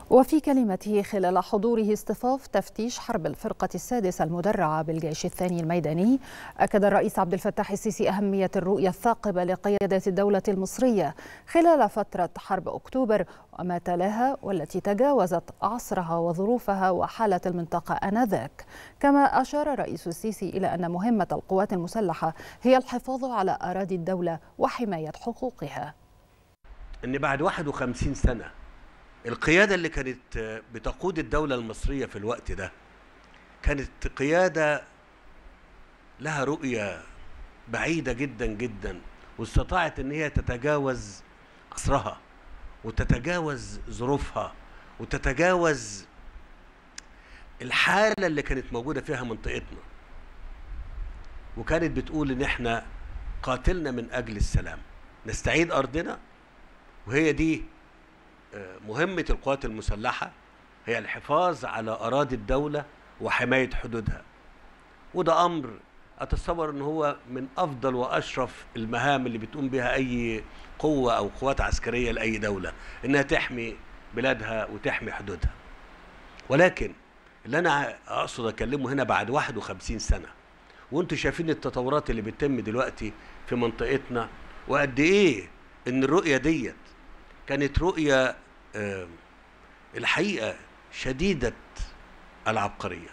وفي كلمته خلال حضوره اصطفاف تفتيش حرب الفرقة السادسة المدرعة بالجيش الثاني الميداني أكد الرئيس عبد الفتاح السيسي أهمية الرؤية الثاقبة لقيادة الدولة المصرية خلال فترة حرب أكتوبر وما تلاها والتي تجاوزت عصرها وظروفها وحالة المنطقة آنذاك كما أشار الرئيس السيسي إلى أن مهمة القوات المسلحة هي الحفاظ على أراضي الدولة وحماية حقوقها ان بعد 51 سنه القياده اللي كانت بتقود الدوله المصريه في الوقت ده كانت قياده لها رؤيه بعيده جدا جدا واستطاعت ان هي تتجاوز عصرها وتتجاوز ظروفها وتتجاوز الحاله اللي كانت موجوده فيها منطقتنا وكانت بتقول ان احنا قاتلنا من اجل السلام نستعيد ارضنا وهي دي مهمة القوات المسلحة هي الحفاظ على أراضي الدولة وحماية حدودها وده أمر أتصور أنه هو من أفضل وأشرف المهام اللي بتقوم بها أي قوة أو قوات عسكرية لأي دولة إنها تحمي بلادها وتحمي حدودها ولكن اللي أنا أقصد أكلمه هنا بعد 51 سنة وانتوا شايفين التطورات اللي بتتم دلوقتي في منطقتنا وقد إيه إن الرؤية ديت كانت رؤية آه الحقيقة شديدة العبقرية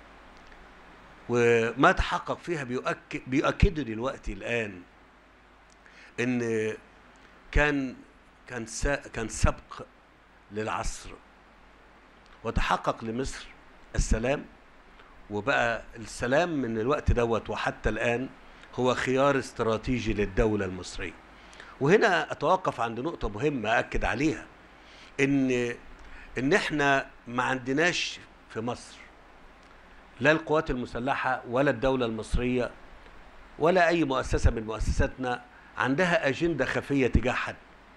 وما تحقق فيها بيؤكد بيؤكدوا دلوقتي الآن إن كان كان كان سبق للعصر وتحقق لمصر السلام وبقى السلام من الوقت دوت وحتى الآن هو خيار استراتيجي للدولة المصرية وهنا اتوقف عند نقطه مهمه اكد عليها ان ان احنا ما عندناش في مصر لا القوات المسلحه ولا الدوله المصريه ولا اي مؤسسه من مؤسساتنا عندها اجنده خفيه تجاه حد